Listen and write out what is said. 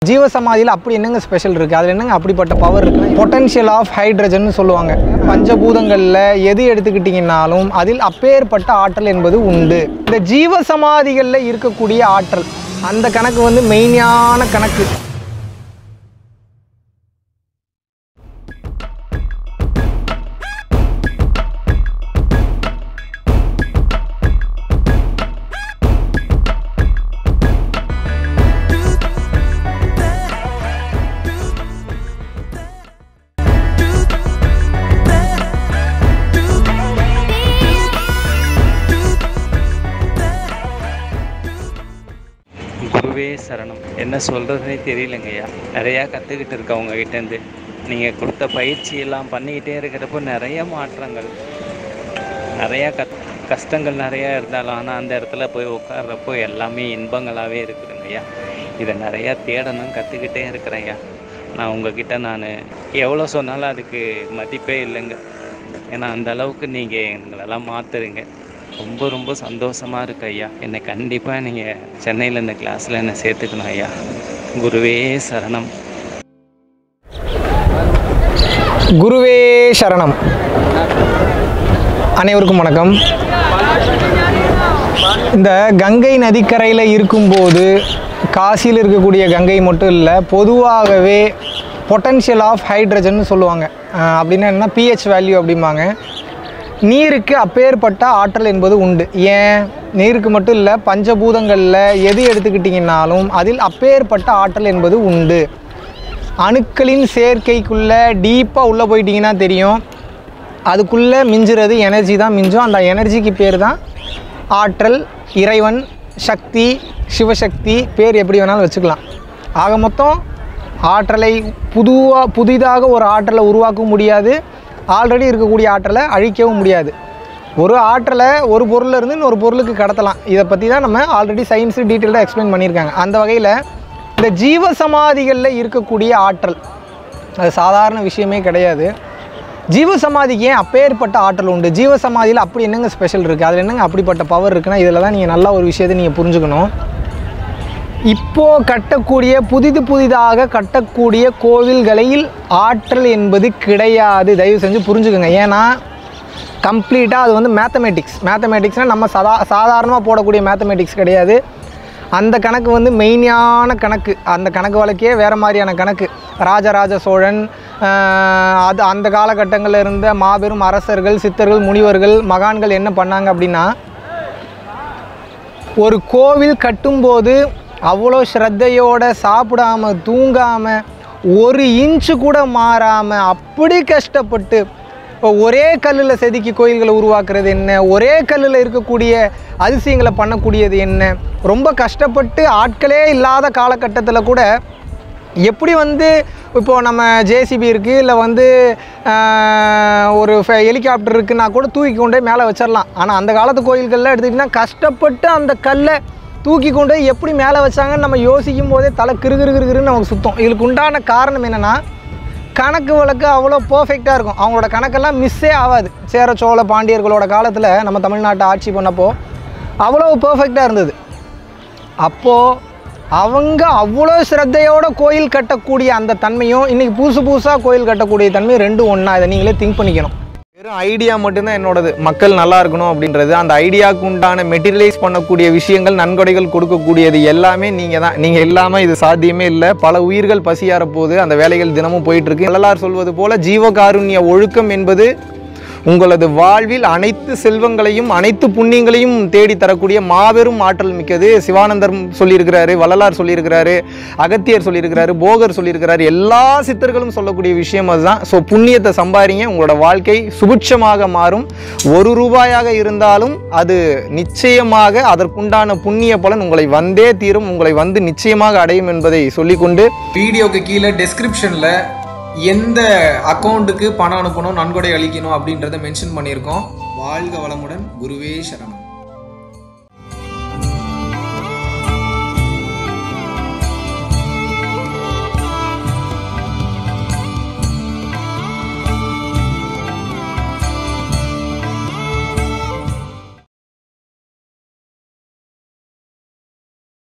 ஜீவசமாதியில் அப்படி என்னங்க ஸ்பெஷல் இருக்குது அதில் என்னங்க அப்படிப்பட்ட பவர் இருக்குது பொட்டன்ஷியல் ஆஃப் ஹைட்ரஜன் சொல்லுவாங்க பஞ்சபூதங்களில் எது எடுத்துக்கிட்டிங்கனாலும் அதில் அப்பேற்பட்ட ஆற்றல் என்பது உண்டு இந்த ஜீவசமாதிகளில் இருக்கக்கூடிய ஆற்றல் அந்த கணக்கு வந்து மெயினான கணக்கு குருவே சரணம் என்ன சொல்கிறதுனே தெரியலங்கய்யா நிறையா கற்றுக்கிட்டு இருக்கேன் உங்ககிட்டேருந்து நீங்கள் கொடுத்த பயிற்சியெல்லாம் பண்ணிக்கிட்டே இருக்கிறப்போ நிறைய மாற்றங்கள் நிறையா கத் கஷ்டங்கள் நிறையா இருந்தாலும் ஆனால் அந்த இடத்துல போய் உட்கார்றப்போ எல்லாமே இன்பங்களாகவே இருக்குதுங்க ஐயா இதை நிறையா தேடணும் கற்றுக்கிட்டே இருக்கிறேன் ஐயா நான் உங்ககிட்ட நான் எவ்வளோ சொன்னாலும் அதுக்கு மதிப்பே இல்லைங்க ஏன்னா அந்த அளவுக்கு நீங்கள் எங்களெல்லாம் மாற்றுறீங்க ரொம்ப ரொம்ப சந்தோஷமாக இருக்கு ஐயா என்னை கண்டிப்பாக நீங்கள் சென்னையில் இந்த கிளாஸில் என்னை சேர்த்துக்கணும் ஐயா குருவே சரணம் குருவே சரணம் அனைவருக்கும் வணக்கம் இந்த கங்கை நதிக்கரையில் இருக்கும்போது காசியில் இருக்கக்கூடிய கங்கை மட்டும் இல்லை பொதுவாகவே பொட்டன்ஷியல் ஆஃப் ஹைட்ரஜன் சொல்லுவாங்க அஹ் அப்படின்னா என்ன பிஹெச் வேல்யூ அப்படிம்பாங்க நீருக்கு அப்பேற்பட்ட ஆற்றல் என்பது உண்டு ஏன் நீருக்கு மட்டும் இல்லை பஞ்சபூதங்களில் எது எடுத்துக்கிட்டிங்கனாலும் அதில் அப்பேற்பட்ட ஆற்றல் என்பது உண்டு அணுக்களின் சேர்க்கைக்குள்ளே டீப்பாக உள்ளே போயிட்டீங்கன்னா தெரியும் அதுக்குள்ளே மிஞ்சுறது எனர்ஜி தான் மிஞ்சும் அந்த எனர்ஜிக்கு பேர் தான் ஆற்றல் இறைவன் சக்தி சிவசக்தி பேர் எப்படி வேணாலும் வச்சுக்கலாம் ஆக மொத்தம் ஆற்றலை புதுவாக புதிதாக ஒரு ஆற்றலை உருவாக்க முடியாது ஆல்ரெடி இருக்கக்கூடிய ஆற்றலை அழிக்கவும் முடியாது ஒரு ஆற்றலை ஒரு பொருள்ல இருந்து இன்னொரு பொருளுக்கு கடத்தலாம் இதை பற்றி தான் நம்ம ஆல்ரெடி சயின்ஸு டீட்டெயில்டாக எக்ஸ்பிளைன் பண்ணியிருக்காங்க அந்த வகையில் இந்த ஜீவசமாதிகளில் இருக்கக்கூடிய ஆற்றல் அது சாதாரண விஷயமே கிடையாது ஜீவசமாதிக்கு ஏன் அப்பேற்பட்ட ஆற்றல் உண்டு ஜீவசமாதியில் அப்படி என்னங்க ஸ்பெஷல் இருக்குது அதில் என்னங்க அப்படிப்பட்ட பவர் இருக்குன்னா இதில் தான் நீங்கள் நல்லா ஒரு விஷயத்தை நீங்கள் புரிஞ்சுக்கணும் இப்போ கட்டக்கூடிய புதிது புதிதாக கட்டக்கூடிய கோவில்களில் ஆற்றல் என்பது கிடையாது தயவு செஞ்சு புரிஞ்சுக்கோங்க ஏன்னா கம்ப்ளீட்டாக அது வந்து மேத்தமேட்டிக்ஸ் மேத்தமேட்டிக்ஸ்னால் நம்ம சதா சாதாரணமாக போடக்கூடிய மேத்தமேட்டிக்ஸ் கிடையாது அந்த கணக்கு வந்து மெயினான கணக்கு அந்த கணக்கு வழக்கே வேறு மாதிரியான கணக்கு ராஜராஜ சோழன் ஆஹ், அது அந்த காலகட்டங்களில் இருந்த மாபெரும் அரசர்கள் சித்தர்கள் முனிவர்கள் மகான்கள் என்ன பண்ணாங்க அப்படின்னா ஒரு கோவில் கட்டும்போது அவ்வளோ ஸ்ரத்தையோட சாப்பிடாம தூங்காம ஒரு இன்ச்சு கூட மாறாம அப்படி கஷ்டப்பட்டு இப்போ ஒரே கல்லில் செதுக்கி கோயில்களை உருவாக்குறது என்ன ஒரே கல்லில் இருக்கக்கூடிய அதிசயங்களை பண்ணக்கூடியது என்ன ரொம்ப கஷ்டப்பட்டு ஆட்களே இல்லாத காலகட்டத்தில் கூட எப்படி வந்து இப்போது நம்ம ஜேசிபி இருக்குது இல்லை வந்து ஆஹ், ஒரு ஹெலிகாப்டர் இருக்குன்னா கூட தூக்கி கொண்டு போய் மேலே வச்சிடலாம் ஆனால் அந்த காலத்து கோயில்களில் எடுத்துக்கிட்டிங்கன்னா கஷ்டப்பட்டு அந்த கல்லை தூக்கி கொண்டு போய் எப்படி மேலே வச்சாங்கன்னு நம்ம யோசிக்கும் போதே தலை கிரு கிரு கிரு கிருன்னு நமக்கு சுத்தம் இதுக்கு உண்டான காரணம் என்னென்னா கணக்கு வழக்கு அவ்வளோ பர்ஃபெக்டாக இருக்கும் அவங்களோட கணக்கெல்லாம் மிஸ்ஸே ஆகாது சேர சோழ பாண்டியர்களோட காலத்தில் நம்ம தமிழ்நாட்டை ஆட்சி பண்ணப்போ அவ்வளோ பர்ஃபெக்டாக இருந்தது அப்போது அவங்க அவ்வளோ சிரத்தையோட கோயில் கட்டக்கூடிய அந்த தன்மையும் இன்றைக்கி புதுசு புதுசாக கோயில் கட்டக்கூடிய தன்மையும் ரெண்டும் ஒன்றா இதை நீங்களே திங்க் பண்ணிக்கணும் வெறும் ஐடியா மட்டும்தான் என்னோடது மக்கள் நல்லா இருக்கணும் அப்படின்றது அந்த ஐடியாவுக்கு உண்டான மெட்டீரியலைஸ் பண்ணக்கூடிய விஷயங்கள் நன்கொடைகள் கொடுக்கக்கூடியது எல்லாமே நீங்கள் தான் நீங்கள் இல்லாமல் இது சாத்தியமே இல்லை பல உயிர்கள் பசியார போது அந்த வேலைகள் தினமும் போயிட்டு இருக்கு வள்ளலார் சொல்வது போல ஜீவகாருண்ய ஒழுக்கம் என்பது உங்களது வாழ்வில் அனைத்து செல்வங்களையும் அனைத்து புண்ணியங்களையும் தேடி தரக்கூடிய மாபெரும் ஆற்றல் மிக்கது சிவானந்தர் சொல்லியிருக்கிறாரு வள்ளலார் சொல்லியிருக்கிறாரு அகத்தியர் சொல்லியிருக்கிறாரு போகர் சொல்லியிருக்கிறாரு எல்லா சித்தர்களும் சொல்லக்கூடிய விஷயம் அதுதான் ஸோ புண்ணியத்தை சம்பாதிங்க உங்களோட வாழ்க்கை சுபிட்சமாக மாறும் ஒரு ரூபாயாக இருந்தாலும் அது நிச்சயமாக அதற்குண்டான புண்ணிய பலன் உங்களை வந்தே தீரும் உங்களை வந்து நிச்சயமாக அடையும் என்பதை சொல்லிக்கொண்டு வீடியோக்கு கீழே டெஸ்கிரிப்ஷனில் எந்த அக்கௌண்ட்டுக்கு பணம் அனுப்பணும் நன்கொடை அளிக்கணும் அப்படின்றத மென்ஷன் பண்ணியிருக்கோம் வாழ்க வளமுடன் குருவே சரணம்